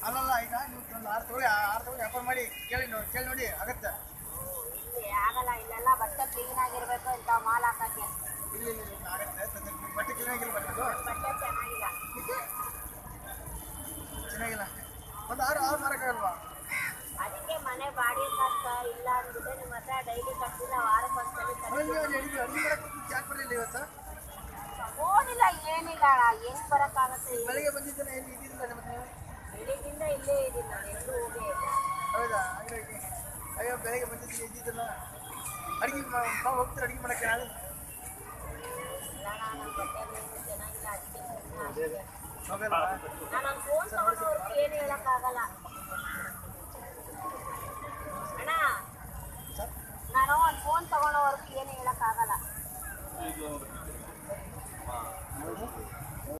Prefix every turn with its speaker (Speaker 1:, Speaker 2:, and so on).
Speaker 1: ಅಲ್ಲಲ್ಲ ಈಗ ನೀವು ಒಂದು ಆರು ತಗೊಳ್ಳಿ ಆರು ತಗೊಳ್ಳಿ ವ್ಯಾಪಾರ ಮಾಡಿ ಕೇಳಿ ನೋಡಿ ಕೇಳಿ ನೋಡಿ ಆಗತ್ತೆ
Speaker 2: ಇಲ್ಲಿ ಆಗಲ್ಲ ಇಲ್ಲೆಲ್ಲ ಬಟ್ಟೆ ಕ್ಲೀನ್ ಆಗಿರ್ಬೇಕು ಇಂಥ ಮಾಲ್ ಹಾಕಕ್ಕೆ
Speaker 1: ಇಲ್ಲ ಇಲ್ಲ ಇಲ್ಲ ಆಗತ್ತೆ ತಂದೆ ನಿಮ್ಮ ಬಟ್ಟೆ ಕ್ಲೀನಾಗಿಲ್ಲ ಬಟ್ಟೆ
Speaker 2: ಬಟ್ಟೆ ಚೆನ್ನಾಗಿಲ್ಲ
Speaker 1: ಚೆನ್ನಾಗಿಲ್ಲ ಒಂದು ಆರು ಆರು ಮಾರಕ್ಕಾಗಲ್ವಾ
Speaker 2: ಅದಕ್ಕೆ ಮನೆ ಬಾಡಿಗೆ ಕಾಸ್ತ ಇಲ್ಲ ಅಂದ್ಬಿಟ್ಟು ನಿಮ್ಮ ಹತ್ರ ಡೈಲಿ ಕಟ್ಟಿಲ್ಲ ವಾರಕ್ಕೊಂದ್ಸಲಿ
Speaker 1: ಆಮೇಲೆ ನೀವು ಅಲ್ಲಿ ಅಡಿಗೆ ಅಡಿಗೆ ಮಾಡಕ್ಕೆ ಯಾಕೆ ಬರಲಿಲ್ಲ ಇವತ್ತು
Speaker 2: ಓದಿಲ್ಲ ಏನಿಲ್ಲ ಹೆಂಗ್ ಬರಕ್ಕಾಗತ್ತೆ
Speaker 1: ಬೆಳಿಗ್ಗೆ ಬಂದಿದ್ದೇನೆ ಎಲ್ಲಿ ಇದ್ದಿದ್ದಿಲ್ಲ ಮತ್ತೆ ನೀವು
Speaker 2: ಬೆಳಿಗ್ಗಿಂದ ಇಲ್ಲೇ ಇದೀನಿ ನಾನು ಎಲ್ಲೂ ಹೋಗೇ ಇಲ್ಲ
Speaker 1: ಹೌದಾ ಹಂಗಾಗಿ ಅಯ್ಯೋ ಬೆಳಗ್ಗೆ ಬಂದಿದ್ದೀನಿ ಇದ್ದಿದ್ದಲ್ಲ ಅಡಿಗೆ ತಾವು ಹೋಗ್ತೀರ ಅಡಿಗೆ ಮಾಡಕ್ಕೆ ನಾಳೆ
Speaker 2: ಇಲ್ಲ ನಾನು ಬಟ್ಟೆ ಮೇಲೆ ಚೆನ್ನಾಗಿಲ್ಲ ಅದಕ್ಕೆ ಸುಮ್ನೆ ಆಗಿದ್ದೆ.
Speaker 1: ಹೋಗಲ್ಲ
Speaker 2: ನಾನು ಫೋನ್ ತಗೊಂಡವ್ರಿಗೆ ಏನು ಹೇಳಕ್ಕಾಗಲ್ಲ ಅಣ್ಣ ನಾನು ಒಂದು ಫೋನ್ ತಗೊಂಡವ್ರಿಗೆ ಏನು ಹೇಳಕ್ಕಾಗಲ್ಲ